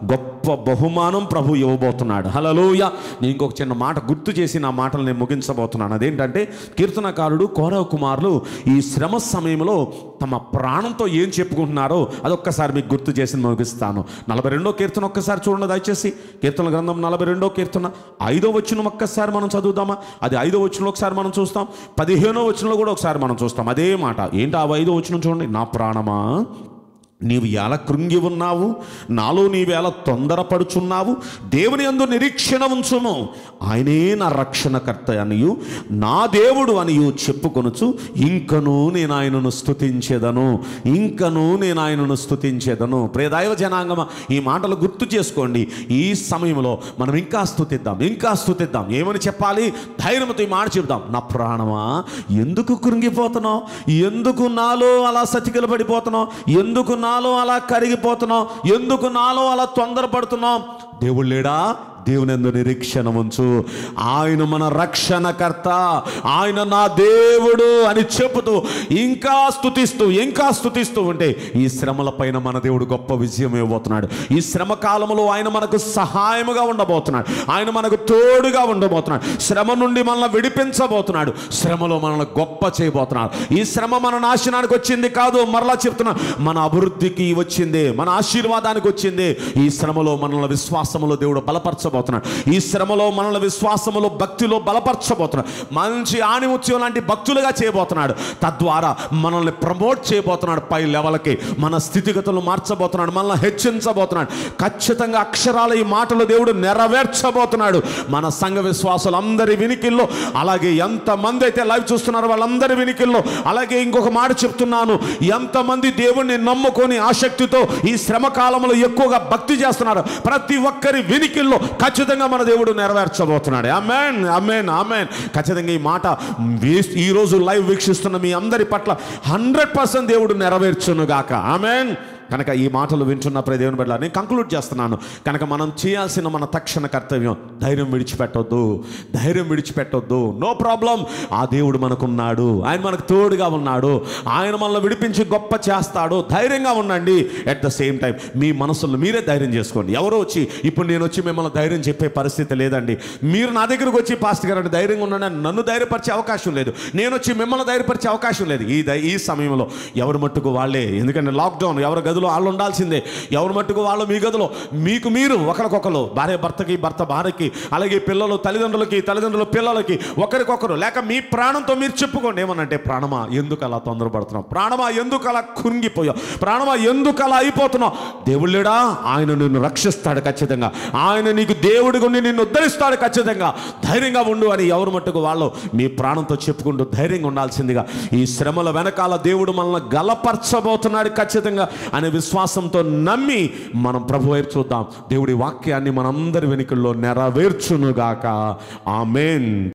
గొప్ప బహుమానం ప్రభు ఇవ్వబోతున్నాడు హలలోయ నేను ఇంకొక చిన్న మాట గుర్తు చేసి నా మాటలు నేను ముగించబోతున్నాను అదేంటంటే కీర్తనకారుడు కౌరవ కుమారులు ఈ శ్రమ సమయంలో తమ ప్రాణంతో ఏం చెప్పుకుంటున్నారో అదొక్కసారి మీకు గుర్తు చేసి ముగిస్తాను నలభై రెండో కీర్తన ఒక్కసారి చూడండి దయచేసి కీర్తన గ్రంథం నలభై రెండో కీర్తన ఐదో వచ్చిన ఒక్కసారి మనం చదువుదామా అది ఐదో వచ్చిన ఒకసారి మనం చూస్తాం పదిహేనో వచ్చినలో కూడా ఒకసారి మనం చూస్తాం అదే మాట ఏంటి ఆ ఐదో వచ్చిన చూడండి నా ప్రాణమా నీవు ఎలా కృంగి ఉన్నావు నాలో నీవేళ తొందరపడుచున్నావు దేవుని అందు నిరీక్షణ ఉంచుము ఆయనే నా రక్షణకర్త అనియు నా దేవుడు అనియు చెప్పుకొనుచు ఇంకను నేను ఆయనను స్తుతించేదను ఇంకను నేను ఆయనను స్తుతించేదను ప్రియదైవ జనాంగమ ఈ మాటలు గుర్తు చేసుకోండి ఈ సమయంలో మనం ఇంకా స్తుతిద్దాం ఇంకా స్తుతిద్దాం ఏమని చెప్పాలి ధైర్యంతో ఈ మాట చెప్దాం నా ప్రాణమా ఎందుకు కృంగిపోతున్నావు ఎందుకు నాలో అలా సతికిల పడిపోతున్నావు ఎందుకు నాలో అలా కరిగిపోతున్నావు ఎందుకు నాలో అలా తొందరపడుతున్నావు దేవుడు లేడా దేవుని ఎందు నిరీక్షణ ఉంచు ఆయన మన రక్షణకర్త ఆయన నా దేవుడు అని చెబుతూ ఇంకా స్తుతిస్తూ ఇంకా స్తుతిస్తూ ఉంటే ఈ శ్రమల పైన మన దేవుడు గొప్ప విజయం ఇవ్వబోతున్నాడు ఈ శ్రమ కాలంలో ఆయన మనకు సహాయముగా ఉండబోతున్నాడు ఆయన మనకు తోడుగా ఉండబోతున్నాడు శ్రమ నుండి మనల్ని విడిపించబోతున్నాడు శ్రమలో మనల్ని గొప్ప చేయబోతున్నాడు ఈ శ్రమ మన నాశనానికి వచ్చింది కాదు మరలా చెప్తున్నా మన అభివృద్ధికి వచ్చింది మన ఆశీర్వాదానికి వచ్చింది ఈ శ్రమలో మనల్ని విశ్వాసములో దేవుడు బలపరచబోతున్నాడు ఈ శ్రమలో మనల్ని విశ్వాసములో భక్తిలో బలపరచబోతున్నాడు మంచి ఆణిముత్యం లాంటి భక్తులుగా చేయబోతున్నాడు తద్వారా మనల్ని ప్రమోట్ చేయబోతున్నాడు పై లెవెల్కి మన స్థితిగతులు మార్చబోతున్నాడు మనల్ని హెచ్చించబోతున్నాడు ఖచ్చితంగా అక్షరాల ఈ మాటలు దేవుడు నెరవేర్చబోతున్నాడు మన సంఘ విశ్వాసులు అందరి వినికిల్లో అలాగే ఎంతమంది అయితే లైవ్ చూస్తున్నారో వాళ్ళందరి వినికిల్లో అలాగే ఇంకొక మాట చెప్తున్నాను ఎంతమంది దేవుణ్ణి నమ్ముకొని ఆసక్తితో ఈ శ్రమ కాలంలో ఎక్కువగా భక్తి చేస్తున్నారు ప్రతి ఒక్కరి వినికిల్లో ఖచ్చితంగా మన దేవుడు నెరవేర్చబోతున్నాడు అమెన్ అమెన్ అమెన్ ఖచ్చితంగా ఈ మాట వీ- ఈ రోజు లైవ్ వీక్షిస్తున్న మీ అందరి పట్ల హండ్రెడ్ పర్సెంట్ దేవుడు నెరవేర్చును గాక అమెన్ కనుక ఈ మాటలు వింటున్న ప్రతి దేవుని బిడ్డ నేను కంక్లూడ్ చేస్తున్నాను కనుక మనం చేయాల్సిన మన తక్షణ కర్తవ్యం ధైర్యం విడిచిపెట్టొద్దు ధైర్యం విడిచిపెట్టొద్దు నో ప్రాబ్లం ఆ దేవుడు మనకున్నాడు ఆయన మనకు తోడుగా ఉన్నాడు ఆయన మనల్ని విడిపించి గొప్ప చేస్తాడు ధైర్యంగా ఉండండి ఎట్ ద సేమ్ టైం మీ మనసులో మీరే ధైర్యం చేసుకోండి ఎవరో వచ్చి ఇప్పుడు నేను వచ్చి మిమ్మల్ని ధైర్యం చెప్పే పరిస్థితి లేదండి మీరు నా దగ్గరకు వచ్చి పాస్ట్ గారు ధైర్యంగా ఉండండి అని నన్ను ధైర్యపరిచే అవకాశం లేదు నేను వచ్చి మిమ్మల్ని ధైర్యపరిచే అవకాశం లేదు ఈ ధై- ఈ సమయంలో ఎవరు మట్టుకు వాళ్ళే ఎందుకంటే లాక్డౌన్ ఎవరి గదిలో వాళ్ళు ఉండాల్సిందే ఎవరు మట్టుకు వాళ్ళు మీ గదిలో మీకు మీరు ఒకరికొకరు భార్య భర్తకి భర్త భార్యకి అలాగే పిల్లలు తల్లిదండ్రులకి తల్లిదండ్రులు పిల్లలకి ఒకరికొకరు లేక మీ ప్రాణంతో మీరు చెప్పుకోండి ఏమనంటే ప్రాణమా ఎందుకు అలా తొందరపడుతున్నావు ప్రాణమా ఎందుకు అలా కుంగిపోయావు ప్రాణమా ఎందుకు అలా అయిపోతున్నావు దేవుళ్ళేడా ఆయన నిన్ను రక్షిస్తాడు ఖచ్చితంగా ఆయన నీకు దేవుడిగా ఉండి నిన్ను ఉద్ధరిస్తాడు ఖచ్చితంగా ధైర్యంగా ఉండు అని ఎవరు మట్టుకు వాళ్ళు మీ ప్రాణంతో చెప్పుకుంటూ ధైర్యంగా ఉండాల్సిందిగా ఈ శ్రమల వెనకాల దేవుడు మనల్ని గలపరచబోతున్నాడు ఖచ్చితంగా అనే విశ్వాసంతో నమ్మి మనం ప్రభు వైపు చూద్దాం దేవుడి వాక్యాన్ని మనందరి వెనుకల్లో నెరవేర్చునుగాక ఆమెన్